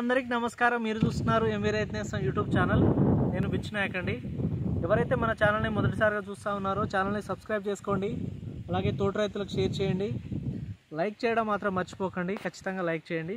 అందరికీ నమస్కారం మీరు చూస్తున్నారు ఎంవీ రైతనేసం యూట్యూబ్ ఛానల్ నేను బిచ్ నాయక్ అండి ఎవరైతే మన ఛానల్ని మొదటిసారిగా చూస్తూ ఉన్నారో ఛానల్ని సబ్స్క్రైబ్ చేసుకోండి అలాగే తోటి రైతులకు షేర్ చేయండి లైక్ చేయడం మాత్రం మర్చిపోకండి ఖచ్చితంగా లైక్ చేయండి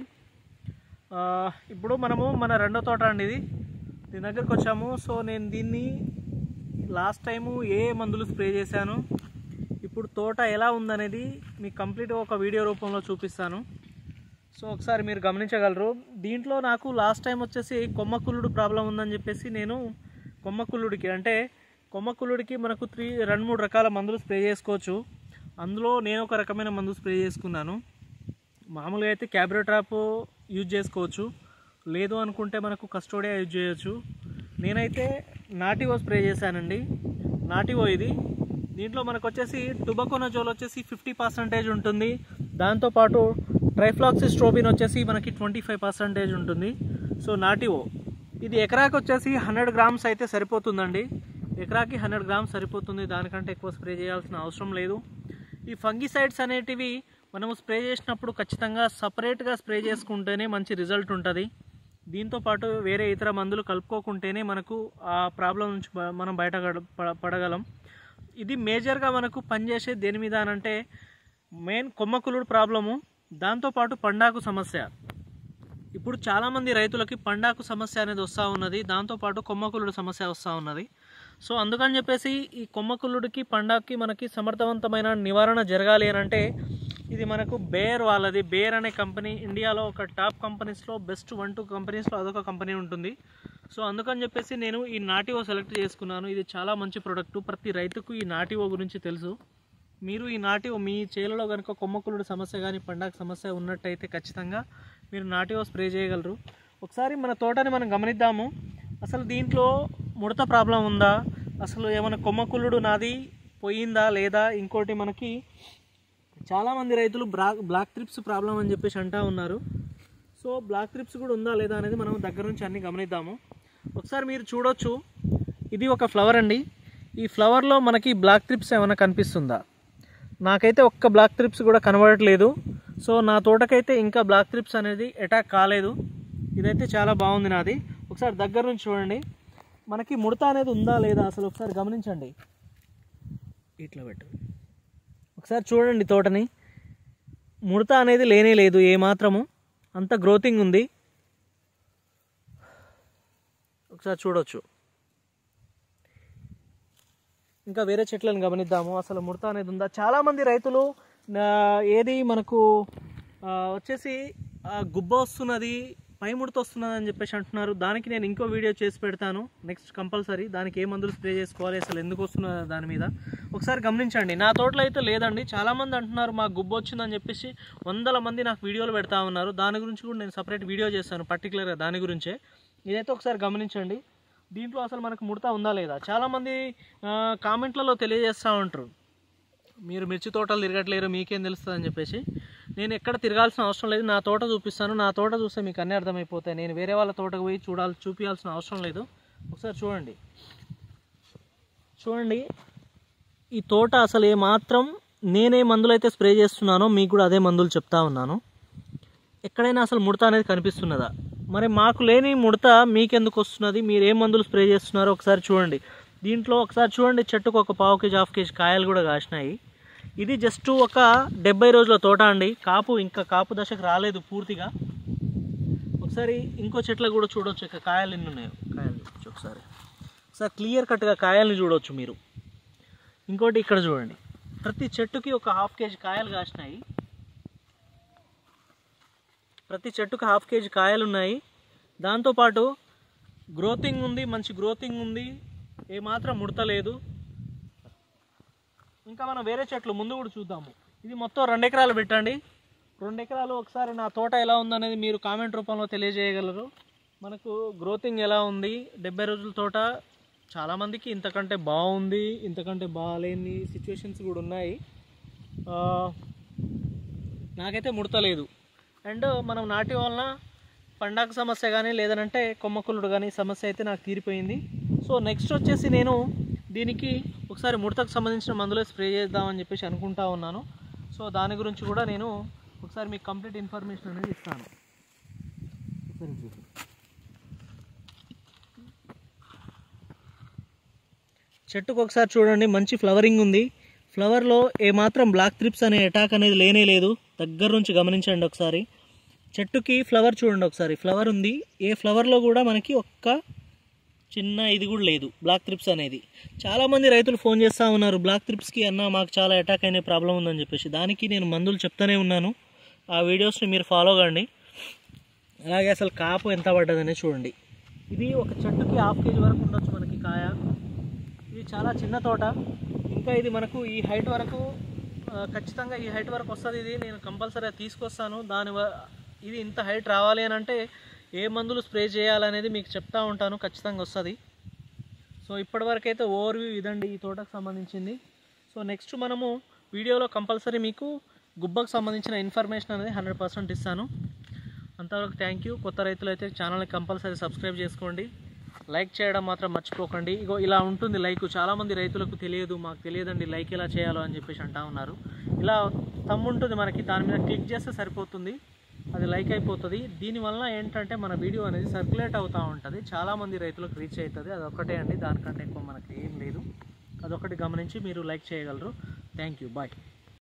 ఆ, ఇప్పుడు మనము మన రెండో తోట అండి ఇది దీని దగ్గరికి వచ్చాము సో నేను దీన్ని లాస్ట్ టైము ఏ ఏ మందులు స్ప్రే చేశాను ఇప్పుడు తోట ఎలా ఉందనేది మీకు కంప్లీట్గా ఒక వీడియో రూపంలో చూపిస్తాను సో ఒకసారి మీరు గమనించగలరు దీంట్లో నాకు లాస్ట్ టైం వచ్చేసి కొమ్మకుల్లుడు ప్రాబ్లం ఉందని చెప్పేసి నేను కొమ్మకుల్లుడికి అంటే కొమ్మకుల్లుడికి మనకు త్రీ రెండు మూడు రకాల మందులు స్ప్రే చేసుకోవచ్చు అందులో నేను ఒక రకమైన మందు స్ప్రే చేసుకున్నాను మామూలుగా అయితే క్యాబ్రోట్రాప్ యూజ్ చేసుకోవచ్చు లేదు అనుకుంటే మనకు కస్టోడియా యూజ్ చేయొచ్చు నేనైతే నాటివో స్ప్రే చేశానండి నాటివో ఇది దీంట్లో మనకు వచ్చేసి టుబకోనజోల్ వచ్చేసి ఫిఫ్టీ పర్సెంటేజ్ ఉంటుంది దాంతోపాటు ట్రైఫ్లాక్సిస్ట్రోబిన్ వచ్చేసి మనకి ట్వంటీ ఫైవ్ పర్సెంటేజ్ ఉంటుంది సో నాటివో ఇది ఎకరాకి వచ్చేసి హండ్రెడ్ గ్రామ్స్ అయితే సరిపోతుందండి ఎకరాకి హండ్రెడ్ గ్రామ్స్ సరిపోతుంది దానికంటే ఎక్కువ స్ప్రే చేయాల్సిన అవసరం లేదు ఈ ఫంగిసైడ్స్ అనేటివి మనము స్ప్రే చేసినప్పుడు ఖచ్చితంగా సపరేట్గా స్ప్రే చేసుకుంటేనే మంచి రిజల్ట్ ఉంటుంది దీంతో పాటు వేరే ఇతర మందులు కలుపుకోకుంటేనే మనకు ఆ ప్రాబ్లం నుంచి బ- మనం బయట పడగలం ఇది మేజర్గా మనకు పనిచేసే దేని మీద అనంటే మెయిన్ కొమ్మకులుడు ప్రాబ్లము దాంతోపాటు పండాకు సమస్య ఇప్పుడు చాలామంది రైతులకి పండాకు సమస్య అనేది వస్తూ ఉన్నది దాంతోపాటు కొమ్మకులుడు సమస్య వస్తూ ఉన్నది సో అందుకని చెప్పేసి ఈ కొమ్మకులుడికి పండాకి మనకి సమర్థవంతమైన నివారణ జరగాలి అని అంటే ఇది మనకు బేర్ వాళ్ళది బేర్ అనే కంపెనీ ఇండియాలో ఒక టాప్ కంపెనీస్లో బెస్ట్ వన్ టూ కంపెనీస్లో అదొక కంపెనీ ఉంటుంది సో అందుకని చెప్పేసి నేను ఈ నాటివో సెలెక్ట్ చేసుకున్నాను ఇది చాలా మంచి ప్రోడక్ట్ ప్రతి రైతుకు ఈ నాటివో గురించి తెలుసు మీరు ఈ నాటివో మీ చేలలో కనుక కొమ్మకులుడు సమస్య కానీ పండాకు సమస్య ఉన్నట్టయితే ఖచ్చితంగా మీరు నాటివో స్ప్రే చేయగలరు ఒకసారి మన తోటని మనం గమనిద్దాము అసలు దీంట్లో ముడత ప్రాబ్లం ఉందా అసలు ఏమైనా కొమ్మకులుడు నాది పోయిందా లేదా ఇంకోటి మనకి చాలామంది రైతులు బ్లా బ్లాక్ ట్రిప్స్ ప్రాబ్లం అని చెప్పేసి అంటా ఉన్నారు సో బ్లాక్ ట్రిప్స్ కూడా ఉందా లేదా అనేది మనం దగ్గర నుంచి అన్ని గమనిద్దాము ఒకసారి మీరు చూడొచ్చు ఇది ఒక ఫ్లవర్ అండి ఈ ఫ్లవర్లో మనకి బ్లాక్ ట్రిప్స్ ఏమైనా కనిపిస్తుందా నాకైతే ఒక్క బ్లాక్ ట్రిప్స్ కూడా కనబడట్లేదు సో నా తోటకైతే ఇంకా బ్లాక్ ట్రిప్స్ అనేది అటాక్ కాలేదు ఇదైతే చాలా బాగుంది నాది ఒకసారి దగ్గర నుంచి చూడండి మనకి ముడత అనేది ఉందా లేదా అసలు ఒకసారి గమనించండి ఇట్లా పెట్టు ఒకసారి చూడండి తోటని ముడత అనేది లేనే లేదు ఏమాత్రము అంత గ్రోతింగ్ ఉంది ఒకసారి చూడొచ్చు ఇంకా వేరే చెట్లను గమనిద్దాము అసలు ముడత అనేది ఉందా చాలామంది రైతులు ఆ, ఏది మనకు ఆ, వచ్చేసి ఆ, గుబ్బ వస్తున్నది పై ముడత వస్తున్నది అని చెప్పేసి అంటున్నారు దానికి నేను ఇంకో వీడియో చేసి పెడతాను నెక్స్ట్ కంపల్సరీ దానికి ఏ మందులు స్ప్రే చేసుకోవాలి అసలు ఎందుకు వస్తున్నది దాని మీద ఒకసారి గమనించండి నా తోటలో అయితే లేదండి చాలామంది అంటున్నారు మా గుబ్బ వచ్చిందని చెప్పేసి వందల మంది నాకు వీడియోలు పెడతా ఉన్నారు దాని గురించి కూడా నేను సపరేట్ వీడియో చేస్తాను పర్టికులర్గా దాని గురించే ఇదైతే ఒకసారి గమనించండి దీంట్లో అసలు మనకు ముడత ఉందా లేదా చాలామంది ఆ, కామెంట్లలో తెలియజేస్తూ ఉంటారు మీరు మిర్చి తోటలు తిరగట్లేరు మీకేం తెలుస్తుంది అని చెప్పేసి నేను ఎక్కడ తిరగాల్సిన అవసరం లేదు నా తోట చూపిస్తాను నా తోట చూస్తే మీకు అన్నీ అర్థమైపోతాయి నేను వేరే వాళ్ళ తోటకు పోయి చూడాలి చూపించాల్సిన అవసరం లేదు ఒకసారి చూడండి చూడండి ఈ తోట అసలు ఏ మాత్రం నేనే మందులు అయితే స్ప్రే చేస్తున్నానో మీకు కూడా అదే మందులు చెప్తా ఉన్నాను ఎక్కడైనా అసలు ముడత అనేది కనిపిస్తున్నదా మరి మాకు లేని ముడత మీకెందుకు వస్తున్నది మీరు ఏ మందులు స్ప్రే చేస్తున్నారో ఒకసారి చూడండి దీంట్లో ఒకసారి చూడండి చెట్టుకు ఒక పావు కేజీ హాఫ్ కేజీ కాయలు కూడా కాసినాయి ఇది జస్ట్ ఒక డెబ్బై రోజుల తోట అండి కాపు ఇంకా కాపు దశకు రాలేదు పూర్తిగా ఒకసారి ఇంకో చెట్లకు కూడా చూడొచ్చు ఇక కాయలు ఎన్ని ఉన్నాయో కాయలు చూడొచ్చు ఒకసారి ఒకసారి క్లియర్ కట్గా కాయల్ని చూడొచ్చు మీరు ఇంకోటి ఇక్కడ చూడండి ప్రతి చెట్టుకి ఒక హాఫ్ కేజీ కాయలు కాసినాయి ప్రతి చెట్టుకు హాఫ్ కేజీ కాయలు ఉన్నాయి దాంతోపాటు గ్రోతింగ్ ఉంది మంచి గ్రోతింగ్ ఉంది ఏమాత్రం ముడతలేదు ఇంకా మనం వేరే చెట్లు ముందు కూడా చూద్దాము ఇది మొత్తం రెండు ఎకరాలు పెట్టండి రెండు ఎకరాలు ఒకసారి నా తోట ఎలా ఉందనేది మీరు కామెంట్ రూపంలో తెలియజేయగలరు మనకు గ్రోతింగ్ ఎలా ఉంది డెబ్బై రోజుల తోట చాలామందికి ఇంతకంటే బాగుంది ఇంతకంటే బాగాలేని సిచ్యువేషన్స్ కూడా ఉన్నాయి ఆ, నాకైతే ముడతలేదు అండ్ మనం నాటి వలన పండాకు సమస్య కానీ లేదనంటే కొమ్మకులుడు కానీ సమస్య అయితే నాకు తీరిపోయింది సో నెక్స్ట్ వచ్చేసి నేను దీనికి ఒకసారి ముడతకు సంబంధించిన మందులే స్ప్రే చేద్దామని చెప్పేసి అనుకుంటా ఉన్నాను సో దాని గురించి కూడా నేను ఒకసారి మీకు కంప్లీట్ ఇన్ఫర్మేషన్ అనేది ఇస్తాను చెట్టుకు ఒకసారి చూడండి మంచి ఫ్లవరింగ్ ఉంది ఫ్లవర్లో ఏమాత్రం బ్లాక్ త్రిప్స్ అనే అటాక్ అనేది లేనే లేదు దగ్గర నుంచి గమనించండి ఒకసారి చెట్టుకి ఫ్లవర్ చూడండి ఒకసారి ఫ్లవర్ ఉంది ఏ ఫ్లవర్లో కూడా మనకి ఒక్క చిన్న ఇది కూడా లేదు బ్లాక్ త్రిప్స్ అనేది చాలామంది రైతులు ఫోన్ చేస్తూ ఉన్నారు బ్లాక్ త్రిప్స్కి అన్న మాకు చాలా అటాక్ అయిన ప్రాబ్లం ఉందని చెప్పేసి దానికి నేను మందులు చెప్తానే ఉన్నాను ఆ వీడియోస్ని మీరు ఫాలో కండి అలాగే అసలు కాపు ఎంత పడ్డదనే చూడండి ఇది ఒక చెట్టుకి హాఫ్ కేజీ వరకు ఉండొచ్చు మనకి కాయ ఇది చాలా చిన్న తోట ఇంకా ఇది మనకు ఈ హైట్ వరకు ఆ, ఖచ్చితంగా ఈ హైట్ వరకు వస్తుంది ఇది నేను కంపల్సరీ తీసుకొస్తాను దాని వ- ఇది ఇంత హైట్ రావాలి అని అంటే ఏ మందులు స్ప్రే చేయాలనేది మీకు చెప్తా ఉంటాను ఖచ్చితంగా వస్తుంది సో ఇప్పటివరకు అయితే ఓవర్వ్యూ ఇదండి ఈ తోటకు సంబంధించింది సో నెక్స్ట్ మనము వీడియోలో కంపల్సరీ మీకు గుబ్బకు సంబంధించిన ఇన్ఫర్మేషన్ అనేది హండ్రెడ్ పర్సెంట్ ఇస్తాను అంతవరకు థ్యాంక్ యూ కొత్త రైతులు అయితే ఛానల్ని కంపల్సరీ సబ్స్క్రైబ్ చేసుకోండి లైక్ చేయడం మాత్రం మర్చిపోకండి ఇగో ఇలా ఉంటుంది లైక్ చాలామంది రైతులకు తెలియదు మాకు తెలియదండి లైక్ ఎలా చేయాలో అని చెప్పేసి అంటా ఉన్నారు ఇలా తమ్ము ఉంటుంది మనకి దాని మీద క్లిక్ చేస్తే సరిపోతుంది అది లైక్ అయిపోతుంది దీనివల్ల ఏంటంటే మన వీడియో అనేది సర్క్యులేట్ అవుతూ ఉంటుంది చాలామంది రైతులకు రీచ్ అవుతుంది అది ఒకటే అండి దానికంటే ఎక్కువ మనకి ఏం లేదు అదొకటి గమనించి మీరు లైక్ చేయగలరు థ్యాంక్ యూ బాయ్